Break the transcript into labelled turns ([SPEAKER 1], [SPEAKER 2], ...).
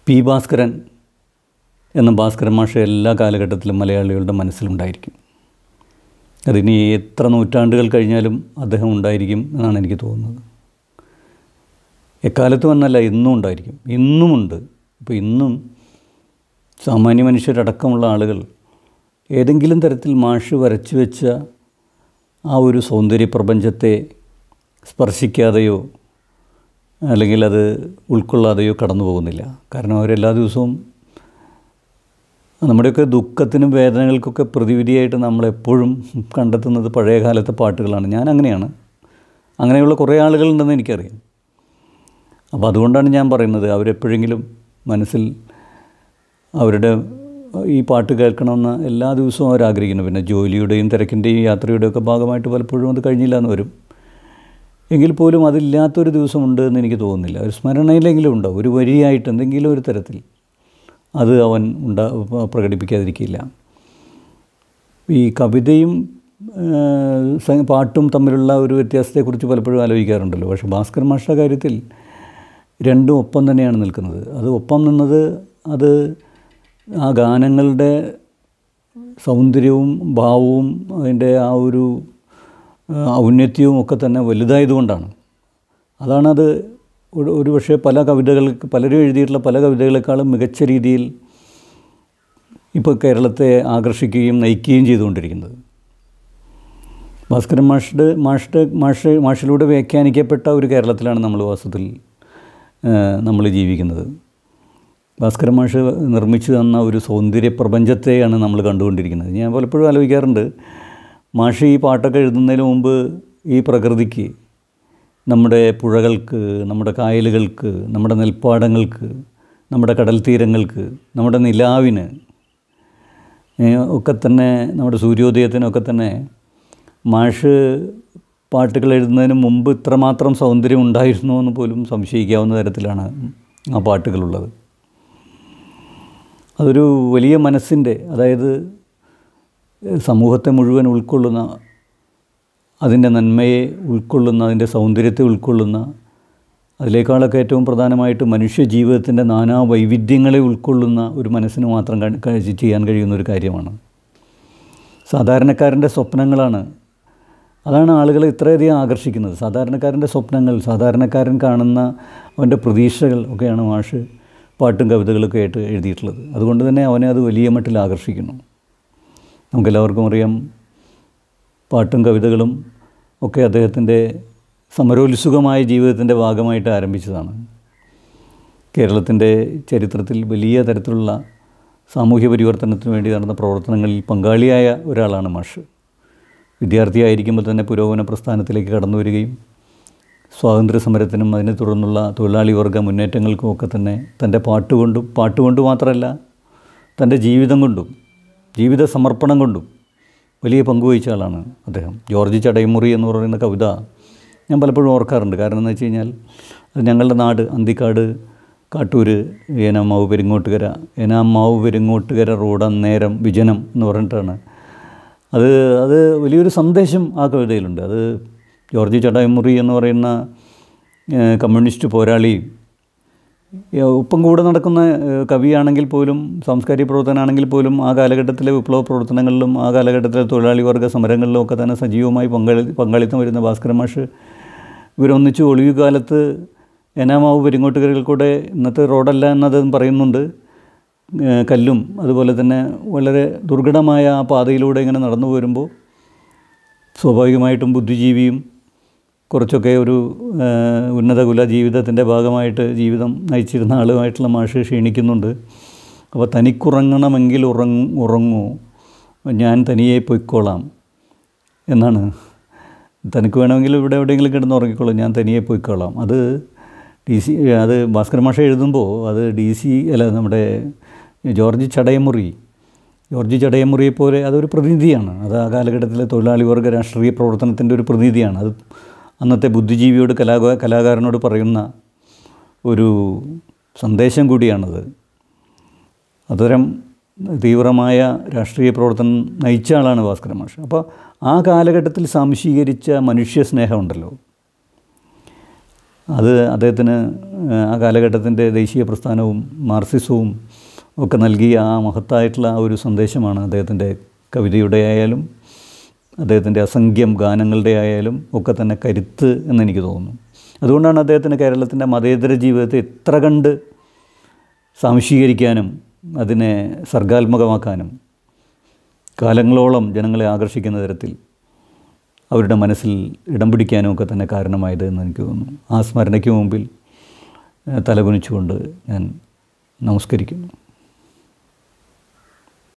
[SPEAKER 1] P Bhaskaran എന്ന ഭാസ്കരൻ മാഷ എല്ലാ കാലഘട്ടത്തിലും മലയാളികളുടെ മനസ്സിലുണ്ടായിരിക്കും അതിനി എത്ര നൂറ്റാണ്ടുകൾ കഴിഞ്ഞാലും അദ്ദേഹം ഉണ്ടായിരിക്കും എന്നാണ് എനിക്ക് തോന്നുന്നത് എക്കാലത്തും എന്നല്ല ഇന്നും ഉണ്ടായിരിക്കും ഇന്നുമുണ്ട് ഇപ്പോൾ ഇന്നും സാമാന്യ മനുഷ്യരടക്കമുള്ള ആളുകൾ ഏതെങ്കിലും തരത്തിൽ മാഷ് വരച്ചു വെച്ച ആ ഒരു സൗന്ദര്യ പ്രപഞ്ചത്തെ സ്പർശിക്കാതെയോ അല്ലെങ്കിൽ അത് ഉൾക്കൊള്ളാതെയോ കടന്നു പോകുന്നില്ല കാരണം അവരെല്ലാ ദിവസവും നമ്മുടെയൊക്കെ ദുഃഖത്തിനും വേദനകൾക്കൊക്കെ പ്രതിവിധിയായിട്ട് നമ്മളെപ്പോഴും കണ്ടെത്തുന്നത് പഴയ കാലത്തെ പാട്ടുകളാണ് ഞാൻ അങ്ങനെയാണ് അങ്ങനെയുള്ള കുറേ ആളുകളുണ്ടെന്ന് എനിക്കറിയാം അപ്പോൾ അതുകൊണ്ടാണ് ഞാൻ പറയുന്നത് അവരെപ്പോഴെങ്കിലും മനസ്സിൽ അവരുടെ ഈ പാട്ട് കേൾക്കണമെന്ന് എല്ലാ ദിവസവും അവർ ആഗ്രഹിക്കുന്നു പിന്നെ ജോലിയുടെയും തിരക്കിൻ്റെയും യാത്രയുടെയും ഒക്കെ ഭാഗമായിട്ട് പലപ്പോഴും അത് കഴിഞ്ഞില്ല എന്ന് വരും എങ്കിൽ പോലും അതില്ലാത്തൊരു ദിവസമുണ്ട് എന്ന് എനിക്ക് തോന്നുന്നില്ല ഒരു സ്മരണയിലെങ്കിലും ഉണ്ടാവും ഒരു വരിയായിട്ട് എന്തെങ്കിലും ഒരു തരത്തിൽ അത് അവൻ ഉണ്ടാ പ്രകടിപ്പിക്കാതിരിക്കില്ല ഈ കവിതയും പാട്ടും തമ്മിലുള്ള ഒരു വ്യത്യാസത്തെക്കുറിച്ച് പലപ്പോഴും ആലോചിക്കാറുണ്ടല്ലോ പക്ഷേ ഭാസ്കർ മാഷ്ട കാര്യത്തിൽ രണ്ടും ഒപ്പം തന്നെയാണ് നിൽക്കുന്നത് അത് ഒപ്പം നിന്നത് അത് ആ ഗാനങ്ങളുടെ സൗന്ദര്യവും ഭാവവും അതിൻ്റെ ആ ഒരു ഔന്നത്യവും ഒക്കെ തന്നെ വലുതായതുകൊണ്ടാണ് അതാണത് ഒരു പക്ഷേ പല കവിതകൾക്ക് പലരും എഴുതിയിട്ടുള്ള പല കവിതകളെക്കാളും മികച്ച രീതിയിൽ ഇപ്പോൾ കേരളത്തെ ആകർഷിക്കുകയും നയിക്കുകയും ചെയ്തുകൊണ്ടിരിക്കുന്നത് ഭാസ്കരൻ മാഷ്ഡ് മാഷ്ഡ് മാഷ് മാഷിലൂടെ വ്യാഖ്യാനിക്കപ്പെട്ട ഒരു കേരളത്തിലാണ് നമ്മൾ വാസ്തവത്തിൽ നമ്മൾ ജീവിക്കുന്നത് ഭാസ്കരൻ മാഷ് നിർമ്മിച്ചു തന്ന ഒരു സൗന്ദര്യ പ്രപഞ്ചത്തെയാണ് നമ്മൾ കണ്ടുകൊണ്ടിരിക്കുന്നത് ഞാൻ പലപ്പോഴും ആലോചിക്കാറുണ്ട് മാഷ് ഈ പാട്ടൊക്കെ എഴുതുന്നതിന് മുമ്പ് ഈ പ്രകൃതിക്ക് നമ്മുടെ പുഴകൾക്ക് നമ്മുടെ കായലുകൾക്ക് നമ്മുടെ നെൽപ്പാടങ്ങൾക്ക് നമ്മുടെ കടൽ തീരങ്ങൾക്ക് നമ്മുടെ നിലാവിന് ഒക്കെ തന്നെ നമ്മുടെ സൂര്യോദയത്തിനൊക്കെ തന്നെ മാഷ് പാട്ടുകൾ എഴുതുന്നതിന് മുമ്പ് ഇത്രമാത്രം സൗന്ദര്യം ഉണ്ടായിരുന്നോ എന്ന് പോലും സംശയിക്കാവുന്ന തരത്തിലാണ് ആ പാട്ടുകളുള്ളത് അതൊരു വലിയ മനസ്സിൻ്റെ അതായത് സമൂഹത്തെ മുഴുവൻ ഉൾക്കൊള്ളുന്ന അതിൻ്റെ നന്മയെ ഉൾക്കൊള്ളുന്ന അതിൻ്റെ സൗന്ദര്യത്തെ ഉൾക്കൊള്ളുന്ന അതിലേക്കാളൊക്കെ ഏറ്റവും പ്രധാനമായിട്ട് മനുഷ്യ ജീവിതത്തിൻ്റെ നാനാ വൈവിധ്യങ്ങളെ ഉൾക്കൊള്ളുന്ന ഒരു മനസ്സിന് മാത്രം ചെയ്യാൻ കഴിയുന്ന ഒരു കാര്യമാണ് സാധാരണക്കാരൻ്റെ സ്വപ്നങ്ങളാണ് അതാണ് ആളുകളെ ഇത്രയധികം ആകർഷിക്കുന്നത് സാധാരണക്കാരൻ്റെ സ്വപ്നങ്ങൾ സാധാരണക്കാരൻ കാണുന്ന അവൻ്റെ പ്രതീക്ഷകൾ ഒക്കെയാണ് മാഷ് പാട്ടും കവിതകളൊക്കെ ആയിട്ട് എഴുതിയിട്ടുള്ളത് അതുകൊണ്ട് തന്നെ അവനെ അത് വലിയ മട്ടിൽ ആകർഷിക്കുന്നു നമുക്കെല്ലാവർക്കും അറിയാം പാട്ടും കവിതകളും ഒക്കെ അദ്ദേഹത്തിൻ്റെ സമരോത്സുകമായ ജീവിതത്തിൻ്റെ ഭാഗമായിട്ട് ആരംഭിച്ചതാണ് കേരളത്തിൻ്റെ ചരിത്രത്തിൽ വലിയ തരത്തിലുള്ള സാമൂഹ്യ പരിവർത്തനത്തിന് വേണ്ടി നടന്ന പ്രവർത്തനങ്ങളിൽ പങ്കാളിയായ ഒരാളാണ് മാഷ് വിദ്യാർത്ഥിയായിരിക്കുമ്പോൾ തന്നെ പുരോഗമന പ്രസ്ഥാനത്തിലേക്ക് കടന്നു വരികയും സ്വാതന്ത്ര്യ സമരത്തിനും അതിനെ തുടർന്നുള്ള തൊഴിലാളി വർഗ മുന്നേറ്റങ്ങൾക്കും ഒക്കെ തന്നെ തൻ്റെ പാട്ടുകൊണ്ടും പാട്ടുകൊണ്ട് മാത്രമല്ല തൻ്റെ ജീവിതം കൊണ്ടും ജീവിത സമർപ്പണം കൊണ്ടും വലിയ പങ്കുവഹിച്ച ആളാണ് അദ്ദേഹം ജോർജ് ചടയമുറി എന്ന് പറയുന്ന കവിത ഞാൻ പലപ്പോഴും ഓർക്കാറുണ്ട് കാരണം എന്ന് വെച്ച് കഴിഞ്ഞാൽ അത് ഞങ്ങളുടെ നാട് അന്തിക്കാട് കാട്ടൂർ ഏനാമാവ് പെരിങ്ങോട്ടുകര ഏനാമാവ് പെരിങ്ങോട്ടുകര റോഡ് അന്നേരം വിജനം എന്ന് പറഞ്ഞിട്ടാണ് അത് അത് വലിയൊരു സന്ദേശം ആ കവിതയിലുണ്ട് അത് ജോർജ് ചടയമുറി എന്ന് പറയുന്ന കമ്മ്യൂണിസ്റ്റ് പോരാളി ഒപ്പം കൂടെ നടക്കുന്ന കവിയാണെങ്കിൽ പോലും സാംസ്കാരിക പ്രവർത്തനമാണെങ്കിൽ പോലും ആ കാലഘട്ടത്തിലെ വിപ്ലവ പ്രവർത്തനങ്ങളിലും ആ കാലഘട്ടത്തിലെ തൊഴിലാളി വർഗ സമരങ്ങളിലും ഒക്കെ തന്നെ സജീവമായി പങ്കാളി പങ്കാളിത്തം വരുന്ന ഭാസ്കര മാഷ് ഇവരൊന്നിച്ച് ഒളിവ് കാലത്ത് എനാമാവ് പെരിങ്ങോട്ടുകരകൾ കൂടെ ഇന്നത്തെ റോഡല്ല എന്നത് പറയുന്നുണ്ട് കല്ലും അതുപോലെ തന്നെ വളരെ ദുർഘടമായ ആ പാതയിലൂടെ ഇങ്ങനെ നടന്നു വരുമ്പോൾ സ്വാഭാവികമായിട്ടും ബുദ്ധിജീവിയും കുറച്ചൊക്കെ ഒരു ഉന്നത കുല ജീവിതത്തിൻ്റെ ഭാഗമായിട്ട് ജീവിതം നയിച്ചിരുന്ന ആളുമായിട്ടുള്ള മാഷ് ക്ഷീണിക്കുന്നുണ്ട് അപ്പോൾ തനിക്കുറങ്ങണമെങ്കിൽ ഉറങ്ങ ഉറങ്ങൂ ഞാൻ തനിയെ പൊയ്ക്കോളാം എന്നാണ് തനിക്ക് വേണമെങ്കിൽ ഇവിടെ എവിടെയെങ്കിലും കിടന്ന് ഉറങ്ങിക്കോളാം ഞാൻ തനിയെ പോയിക്കോളാം അത് ഡി സി അത് ഭാസ്കർ മാഷ എഴുതുമ്പോൾ അത് ഡി സി അല്ല നമ്മുടെ ജോർജ് ചടയമുറി ജോർജ് ചടയമുറിയെ പോലെ അതൊരു പ്രതിനിധിയാണ് അത് ആ കാലഘട്ടത്തിലെ തൊഴിലാളി വർഗ രാഷ്ട്രീയ പ്രവർത്തനത്തിൻ്റെ ഒരു പ്രതിനിധിയാണ് അത് അന്നത്തെ ബുദ്ധിജീവിയോട് കലാകാ കലാകാരനോട് പറയുന്ന ഒരു സന്ദേശം കൂടിയാണത് അത്തരം തീവ്രമായ രാഷ്ട്രീയ പ്രവർത്തനം നയിച്ച ആളാണ് ഭാസ്കര മാഷ് അപ്പോൾ ആ കാലഘട്ടത്തിൽ സംശീകരിച്ച മനുഷ്യ സ്നേഹമുണ്ടല്ലോ അത് അദ്ദേഹത്തിന് ആ കാലഘട്ടത്തിൻ്റെ ദേശീയ പ്രസ്ഥാനവും മാർസിസവും ഒക്കെ നൽകിയ ആ മഹത്തായിട്ടുള്ള ആ ഒരു സന്ദേശമാണ് അദ്ദേഹത്തിൻ്റെ കവിതയുടെ ആയാലും അദ്ദേഹത്തിൻ്റെ അസംഖ്യം ഗാനങ്ങളുടെ ആയാലും ഒക്കെ തന്നെ കരുത്ത് എന്നെനിക്ക് തോന്നുന്നു അതുകൊണ്ടാണ് അദ്ദേഹത്തിന് കേരളത്തിൻ്റെ മതേതര ജീവിതത്തെ ഇത്ര കണ്ട് സാംശീകരിക്കാനും അതിനെ സർഗാത്മകമാക്കാനും കാലങ്ങളോളം ജനങ്ങളെ ആകർഷിക്കുന്ന തരത്തിൽ അവരുടെ മനസ്സിൽ ഇടം പിടിക്കാനും ഒക്കെ തന്നെ കാരണമായത് എന്ന് എനിക്ക് തോന്നുന്നു ആ സ്മരണയ്ക്ക് മുമ്പിൽ ഏഹ്, തലകുനിച്ചുകൊണ്ട് ഞാൻ നമസ്കരിക്കുന്നു